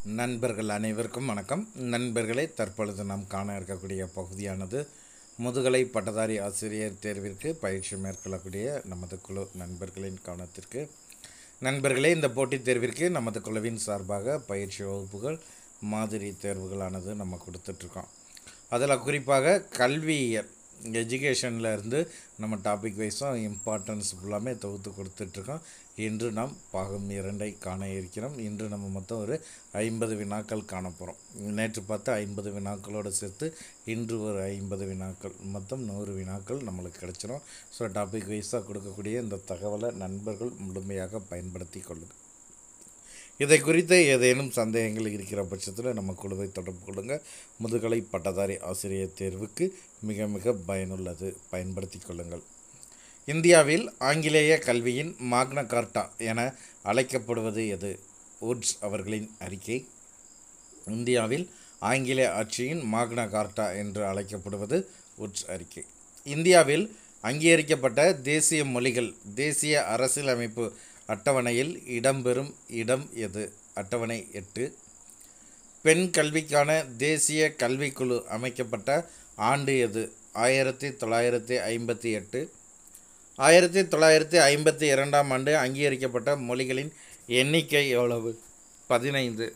நண்பர்கள் அனைவருக்கும் வணக்கம் நண்பர்களே தற்பொழுது நாம் காண இருக்கக்கூடிய பகுதியானது முதுகலை பட்டதாரி ஆசிரியர் தேர்விற்கு பயிற்சி மேற்கொள்ளக்கூடிய நமது குழு நண்பர்களின் கவனத்திற்கு நண்பர்களே இந்த போட்டித் தேர்விற்கு நமது குழுவின் சார்பாக பயிற்சி வகுப்புகள் மாதிரி தேர்வுகளானது நம்ம கொடுத்துட்ருக்கோம் அதில் குறிப்பாக கல்வியியல் எஜுகேஷனில் இருந்து நம்ம டாபிக் வைஸும் இம்பார்ட்டன்ஸ் ஃபுல்லாமே தொகுத்து கொடுத்துட்ருக்கோம் இன்று நாம் பாகம் இரண்டை காண இருக்கிறோம் இன்று நம்ம மொத்தம் ஒரு ஐம்பது வினாக்கள் காண போகிறோம் நேற்று பார்த்து ஐம்பது வினாக்களோடு சேர்த்து இன்று ஒரு ஐம்பது வினாக்கள் மொத்தம் நூறு வினாக்கள் நம்மளுக்கு கிடைச்சிரும் ஸோ டாபிக் வைஸாக கொடுக்கக்கூடிய இந்த தகவலை நண்பர்கள் முழுமையாக பயன்படுத்தி கொள்ளுங்கள் இதை குறித்து ஏதேனும் சந்தேகங்கள் இருக்கிற பட்சத்தில் நம்ம குழுவை தொடர்பு கொள்ளுங்கள் முதுகலை பட்டதாரி ஆசிரியர் தேர்வுக்கு மிக மிக பயனுள்ளது பயன்படுத்தி கொள்ளுங்கள் இந்தியாவில் ஆங்கிலேய கல்வியின் மாக்னா கார்ட்டா என அழைக்கப்படுவது எது வுட்ஸ் அவர்களின் அறிக்கை இந்தியாவில் ஆங்கிலேய ஆட்சியின் மாக்னா கார்ட்டா என்று அழைக்கப்படுவது வுட்ஸ் அறிக்கை இந்தியாவில் அங்கீகரிக்கப்பட்ட தேசிய மொழிகள் தேசிய அரசியலமைப்பு அட்டவணையில் இடம்பெறும் இடம் எது அட்டவணை எட்டு பெண் கல்விக்கான தேசிய கல்விக்குழு அமைக்கப்பட்ட ஆண்டு எது ஆயிரத்தி தொள்ளாயிரத்தி ஐம்பத்தி எட்டு ஆயிரத்தி தொள்ளாயிரத்தி ஐம்பத்தி இரண்டாம் ஆண்டு அங்கீகரிக்கப்பட்ட மொழிகளின் எண்ணிக்கை எவ்வளவு பதினைந்து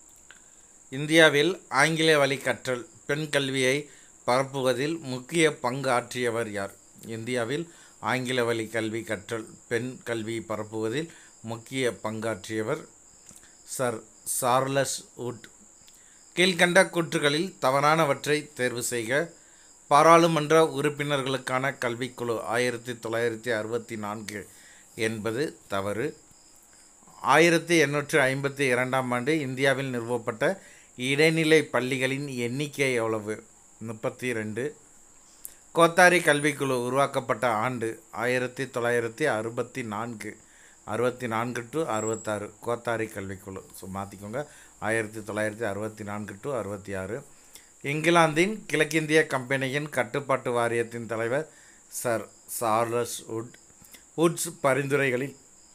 இந்தியாவில் ஆங்கில வழி கற்றல் பெண் கல்வியை பரப்புவதில் முக்கிய பங்கு ஆற்றியவர் யார் இந்தியாவில் ஆங்கில வழி கல்வி கற்றல் பெண் கல்வி பரப்புவதில் முக்கிய பங்காற்றியவர் சர் சார்லஸ் வுட் கீழ்கண்ட கூற்றுகளில் தவறானவற்றை தேர்வு செய்க பாராளுமன்ற உறுப்பினர்களுக்கான கல்விக்குழு ஆயிரத்தி தொள்ளாயிரத்தி அறுபத்தி நான்கு என்பது தவறு ஆயிரத்தி எண்ணூற்று ஐம்பத்தி இரண்டாம் ஆண்டு இந்தியாவில் நிறுவப்பட்ட இடைநிலை பள்ளிகளின் எண்ணிக்கை எவ்வளவு முப்பத்தி ரெண்டு கோத்தாரி கல்விக்குழு உருவாக்கப்பட்ட ஆண்டு ஆயிரத்தி தொள்ளாயிரத்தி அறுபத்தி நான்கு அறுபத்தி நான்கு டு அறுபத்தாறு கோத்தாரி கல்விக்குழு ஸோ மாற்றிக்கோங்க ஆயிரத்தி தொள்ளாயிரத்தி அறுபத்தி நான்கு டு அறுபத்தி ஆறு இங்கிலாந்தின் கிழக்கிந்திய கம்பெனியின் கட்டுப்பாட்டு வாரியத்தின் தலைவர் சர் சார்லஸ் வுட் வுட்ஸ் பரிந்துரைகளில்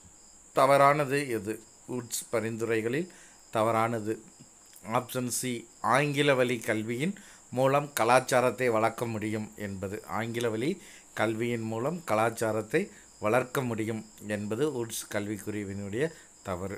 தவறானது எது வுட்ஸ் பரிந்துரைகளில் தவறானது ஆப்ஷன் சி ஆங்கில வழி கல்வியின் மூலம் கலாச்சாரத்தை வளர்க்க முடியும் என்பது ஆங்கில வழி கல்வியின் மூலம் கலாச்சாரத்தை வளர்க்க முடியும் என்பது வுட்ஸ் கல்விக்குறிவினுடைய தவறு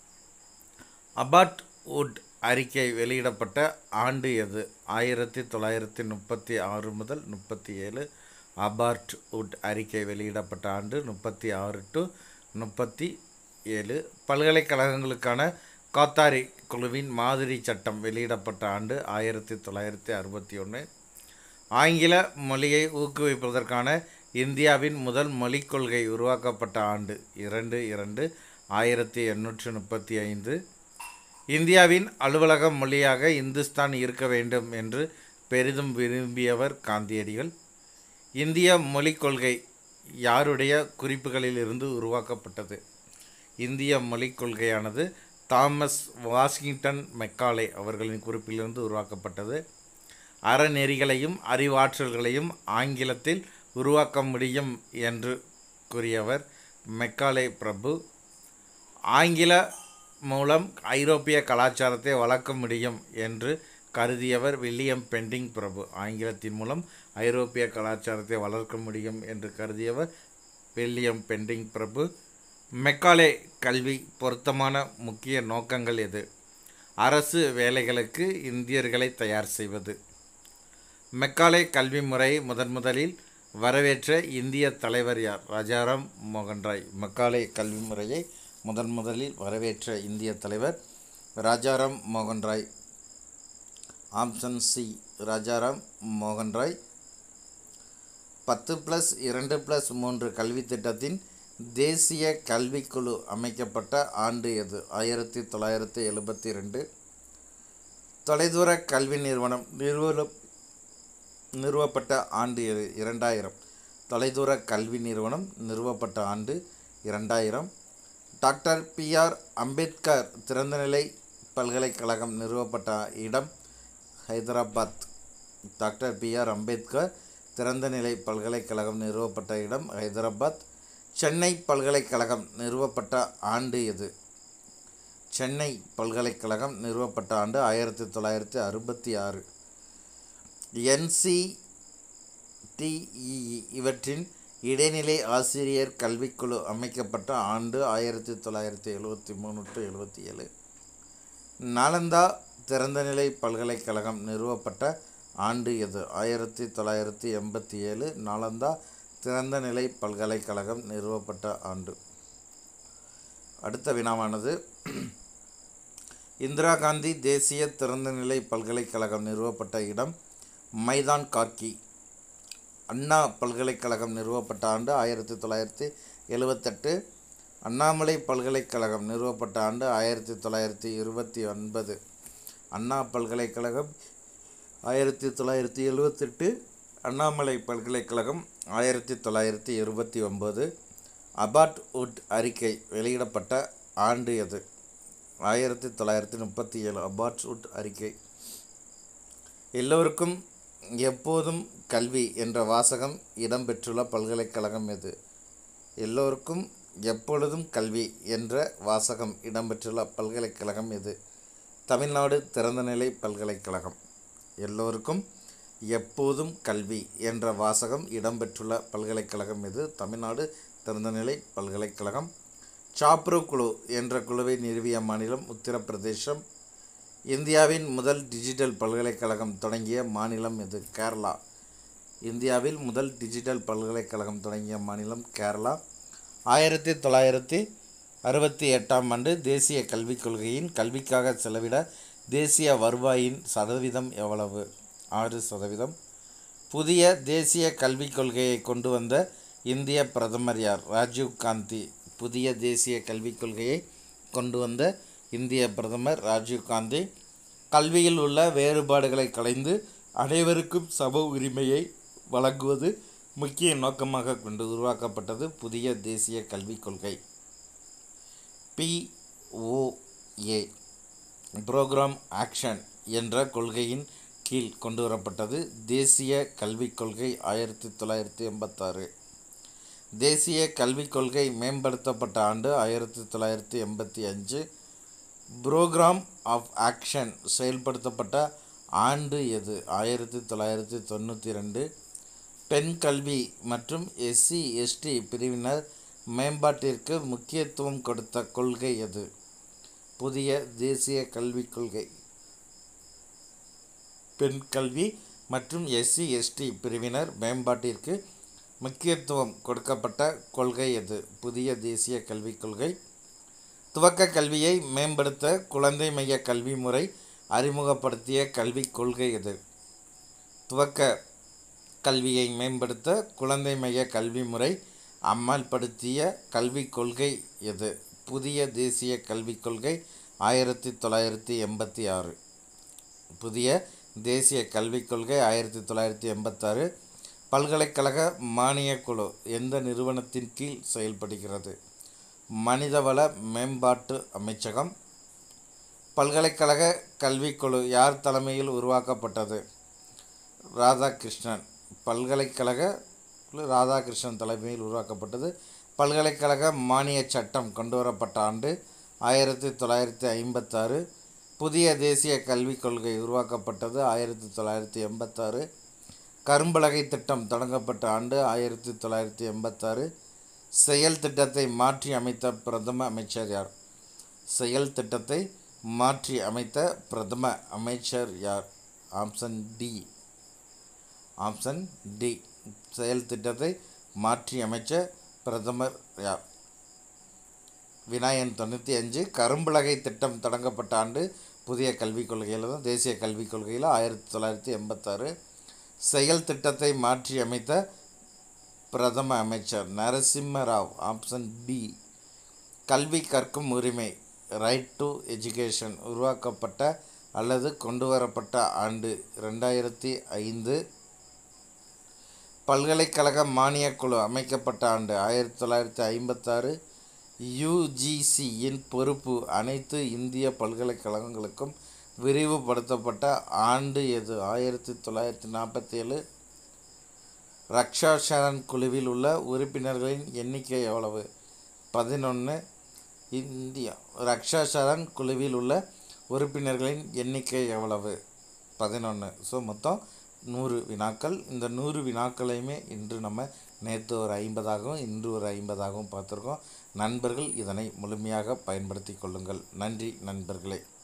அபாட் வுட் அறிக்கை வெளியிடப்பட்ட ஆண்டு எது ஆயிரத்தி தொள்ளாயிரத்தி முப்பத்தி ஆறு முதல் முப்பத்தி ஏழு அபார்ட் வுட் அறிக்கை வெளியிடப்பட்ட ஆண்டு முப்பத்தி ஆறு டு முப்பத்தி ஏழு பல்கலைக்கழகங்களுக்கான காத்தாரி குழுவின் மாதிரி சட்டம் வெளியிடப்பட்ட ஆண்டு ஆயிரத்தி தொள்ளாயிரத்தி அறுபத்தி ஒன்று ஆங்கில மொழியை ஊக்குவிப்பதற்கான இந்தியாவின் முதல் மொழிக் கொள்கை உருவாக்கப்பட்ட ஆண்டு இரண்டு இரண்டு ஆயிரத்தி எண்ணூற்று முப்பத்தி ஐந்து இந்தியாவின் அலுவலக மொழியாக இந்துஸ்தான் இருக்க வேண்டும் என்று பெரிதும் விரும்பியவர் காந்தியடிகள் இந்திய மொழிக் கொள்கை யாருடைய குறிப்புகளிலிருந்து உருவாக்கப்பட்டது இந்திய மொழிக் கொள்கையானது தாமஸ் வாஷிங்டன் மெக்காலே அவர்களின் குறிப்பிலிருந்து உருவாக்கப்பட்டது அறநெறிகளையும் அறிவாற்றல்களையும் ஆங்கிலத்தில் உருவாக்க முடியும் என்று கூறியவர் மெக்காலே பிரபு ஆங்கில மூலம் ஐரோப்பிய கலாச்சாரத்தை வளர்க்க முடியும் என்று கருதியவர் வில்லியம் பெண்டிங் பிரபு ஆங்கிலத்தின் மூலம் ஐரோப்பிய கலாச்சாரத்தை வளர்க்க முடியும் என்று கருதியவர் வில்லியம் பெண்டிங் பிரபு மெக்காலே கல்வி பொருத்தமான முக்கிய நோக்கங்கள் எது அரசு வேலைகளுக்கு இந்தியர்களை தயார் செய்வது மெக்காலே கல்வி முறை முதன் முதலில் வரவேற்ற இந்திய தலைவர் யார் ராஜாராம் மோகன் ராய் மெக்காலே கல்வி முறையை முதன் முதலில் வரவேற்ற இந்திய தலைவர் ராஜாராம் மோகன் ராய் ஆப்ஷன் சி ராஜாராம் மோகன் ராய் பத்து ப்ளஸ் இரண்டு ப்ளஸ் மூன்று கல்வி திட்டத்தின் தேசிய கல்விக்குழு அமைக்கப்பட்ட ஆண்டு எது ஆயிரத்தி தொள்ளாயிரத்தி எழுபத்தி ரெண்டு தொலைதூர கல்வி நிறுவனம் நிறுவன நிறுவப்பட்ட ஆண்டு எது இரண்டாயிரம் தொலைதூர கல்வி நிறுவனம் நிறுவப்பட்ட ஆண்டு இரண்டாயிரம் டாக்டர் பிஆர் அம்பேத்கர் திறந்தநிலை பல்கலைக்கழகம் நிறுவப்பட்ட இடம் ஹைதராபாத் டாக்டர் பிஆர் அம்பேத்கர் திறந்தநிலை பல்கலைக்கழகம் நிறுவப்பட்ட இடம் ஹைதராபாத் சென்னை பல்கலைக்கழகம் நிறுவப்பட்ட ஆண்டு எது சென்னை பல்கலைக்கழகம் நிறுவப்பட்ட ஆண்டு ஆயிரத்தி தொள்ளாயிரத்தி அறுபத்தி ஆறு என்சிடிஇ இவற்றின் இடைநிலை ஆசிரியர் கல்விக்குழு அமைக்கப்பட்ட ஆண்டு ஆயிரத்தி தொள்ளாயிரத்தி எழுபத்தி மூணு டு எழுபத்தி ஏழு நாலந்தா திறந்தநிலை பல்கலைக்கழகம் நிறுவப்பட்ட ஆண்டு எது ஆயிரத்தி தொள்ளாயிரத்தி எண்பத்தி ஏழு நாலந்தா திறந்தநிலை பல்கலைக்கழகம் நிறுவப்பட்ட ஆண்டு அடுத்த வினாவானது இந்திரா காந்தி தேசிய திறந்தநிலை பல்கலைக்கழகம் நிறுவப்பட்ட இடம் மைதான் கார்கி அண்ணா பல்கலைக்கழகம் நிறுவப்பட்ட ஆண்டு ஆயிரத்தி தொள்ளாயிரத்தி எழுவத்தெட்டு அண்ணாமலை பல்கலைக்கழகம் நிறுவப்பட்ட ஆண்டு ஆயிரத்தி தொள்ளாயிரத்தி இருபத்தி ஒன்பது அண்ணா பல்கலைக்கழகம் ஆயிரத்தி தொள்ளாயிரத்தி எழுவத்தெட்டு அண்ணாமலை பல்கலைக்கழகம் ஆயிரத்தி தொள்ளாயிரத்தி இருபத்தி ஒம்பது அபாட் உட் அறிக்கை வெளியிடப்பட்ட ஆண்டு எது ஆயிரத்தி தொள்ளாயிரத்தி முப்பத்தி ஏழு அபாட் உட் அறிக்கை எல்லோருக்கும் எப்போதும் கல்வி என்ற வாசகம் இடம்பெற்றுள்ள பல்கலைக்கழகம் எது எல்லோருக்கும் எப்பொழுதும் கல்வி என்ற வாசகம் இடம்பெற்றுள்ள பல்கலைக்கழகம் எது தமிழ்நாடு திறந்தநிலை பல்கலைக்கழகம் எல்லோருக்கும் எப்போதும் கல்வி என்ற வாசகம் இடம்பெற்றுள்ள பல்கலைக்கழகம் எது தமிழ்நாடு திறந்தநிலை பல்கலைக்கழகம் சாப்ரு குழு என்ற குழுவை நிறுவிய மாநிலம் உத்தரப்பிரதேசம் இந்தியாவின் முதல் டிஜிட்டல் பல்கலைக்கழகம் தொடங்கிய மாநிலம் எது கேரளா இந்தியாவில் முதல் டிஜிட்டல் பல்கலைக்கழகம் தொடங்கிய மாநிலம் கேரளா ஆயிரத்தி தொள்ளாயிரத்தி அறுபத்தி எட்டாம் ஆண்டு தேசிய கல்விக் கொள்கையின் கல்விக்காக செலவிட தேசிய வருவாயின் சதவீதம் எவ்வளவு ஆறு சதவீதம் புதிய தேசிய கல்விக் கொள்கையை கொண்டு வந்த இந்திய பிரதமர் யார் ராஜீவ் காந்தி புதிய தேசிய கல்விக் கொள்கையை கொண்டு வந்த இந்திய பிரதமர் ராஜீவ் காந்தி கல்வியில் உள்ள வேறுபாடுகளை களைந்து அனைவருக்கும் சம உரிமையை வழங்குவது முக்கிய நோக்கமாக கொண்டு உருவாக்கப்பட்டது புதிய தேசிய கல்விக் கொள்கை பிஓஏ புரோக்ராம் ஆக்ஷன் என்ற கொள்கையின் கீழ் கொண்டு வரப்பட்டது தேசிய கல்விக் கொள்கை ஆயிரத்தி தொள்ளாயிரத்தி எண்பத்தாறு தேசிய கல்விக் கொள்கை மேம்படுத்தப்பட்ட ஆண்டு ஆயிரத்தி தொள்ளாயிரத்தி எண்பத்தி அஞ்சு புரோக்ராம் ஆஃப் ஆக்ஷன் செயல்படுத்தப்பட்ட ஆண்டு எது ஆயிரத்தி தொள்ளாயிரத்தி தொண்ணூற்றி ரெண்டு பெண் கல்வி மற்றும் எஸ்சி எஸ்டி பிரிவினர் மேம்பாட்டிற்கு முக்கியத்துவம் கொடுத்த கொள்கை எது புதிய தேசிய கல்விக் கொள்கை பெண் கல்வி மற்றும் எஸ்சி எஸ்டி பிரிவினர் மேம்பாட்டிற்கு முக்கியத்துவம் கொடுக்கப்பட்ட கொள்கை எது புதிய தேசிய கல்விக் கொள்கை துவக்க கல்வியை மேம்படுத்த குழந்தை மைய கல்வி முறை அறிமுகப்படுத்திய கல்விக் கொள்கை எது துவக்க கல்வியை மேம்படுத்த குழந்தை மைய கல்வி முறை அமல்படுத்திய கல்விக் கொள்கை எது புதிய தேசிய கல்விக் கொள்கை ஆயிரத்தி தொள்ளாயிரத்தி எண்பத்தி ஆறு புதிய தேசிய கல்விக் கொள்கை ஆயிரத்தி தொள்ளாயிரத்தி எண்பத்தாறு பல்கலைக்கழக மானியக் குழு எந்த நிறுவனத்தின் கீழ் செயல்படுகிறது மனிதவள மேம்பாட்டு அமைச்சகம் பல்கலைக்கழக கல்விக்குழு யார் தலைமையில் உருவாக்கப்பட்டது ராதாகிருஷ்ணன் பல்கலைக்கழக குழு ராதாகிருஷ்ணன் தலைமையில் உருவாக்கப்பட்டது பல்கலைக்கழக மானிய சட்டம் கொண்டு வரப்பட்ட ஆண்டு ஆயிரத்தி தொள்ளாயிரத்தி ஐம்பத்தாறு புதிய தேசிய கல்விக் கொள்கை உருவாக்கப்பட்டது ஆயிரத்தி தொள்ளாயிரத்தி எண்பத்தாறு கரும்பலகை திட்டம் தொடங்கப்பட்ட ஆண்டு ஆயிரத்தி தொள்ளாயிரத்தி எண்பத்தாறு செயல் திட்டத்தை மாற்றி அமைத்த பிரதம அமைச்சர் யார் செயல் திட்டத்தை மாற்றி அமைத்த பிரதம அமைச்சர் யார் ஆப்ஷன் டி ஆப்ஷன் டி செயல் திட்டத்தை மாற்றி அமைச்ச பிரதமர் யார் வினாயன் தொண்ணூற்றி அஞ்சு கரும்பலகை திட்டம் தொடங்கப்பட்ட ஆண்டு புதிய கல்விக் கொள்கையில் தான் தேசிய கல்விக் கொள்கையில் ஆயிரத்தி தொள்ளாயிரத்தி எண்பத்தாறு செயல் திட்டத்தை மாற்றி அமைத்த பிரதம அமைச்சர் நரசிம்ம ராவ் ஆப்ஷன் பி கல்வி கற்கும் உரிமை ரைட் டு எஜுகேஷன் உருவாக்கப்பட்ட அல்லது கொண்டு வரப்பட்ட ஆண்டு ரெண்டாயிரத்தி ஐந்து பல்கலைக்கழக மானியக் குழு அமைக்கப்பட்ட ஆண்டு ஆயிரத்தி தொள்ளாயிரத்தி ஐம்பத்தாறு யுஜிசியின் பொறுப்பு அனைத்து இந்திய பல்கலைக்கழகங்களுக்கும் விரிவுபடுத்தப்பட்ட ஆண்டு எது ஆயிரத்தி தொள்ளாயிரத்தி நாற்பத்தி ஏழு ரக்ஷா சரண் குழுவில் உள்ள உறுப்பினர்களின் எண்ணிக்கை எவ்வளவு பதினொன்று இந்தியா ரக்ஷாசரன் குழுவில் உள்ள உறுப்பினர்களின் எண்ணிக்கை எவ்வளவு பதினொன்று ஸோ மொத்தம் நூறு வினாக்கள் இந்த நூறு வினாக்களையுமே இன்று நம்ம நேற்று ஒரு ஐம்பதாகவும் இன்று ஒரு ஐம்பதாகவும் பார்த்துருக்கோம் நண்பர்கள் இதனை முழுமையாக பயன்படுத்தி கொள்ளுங்கள் நன்றி நண்பர்களே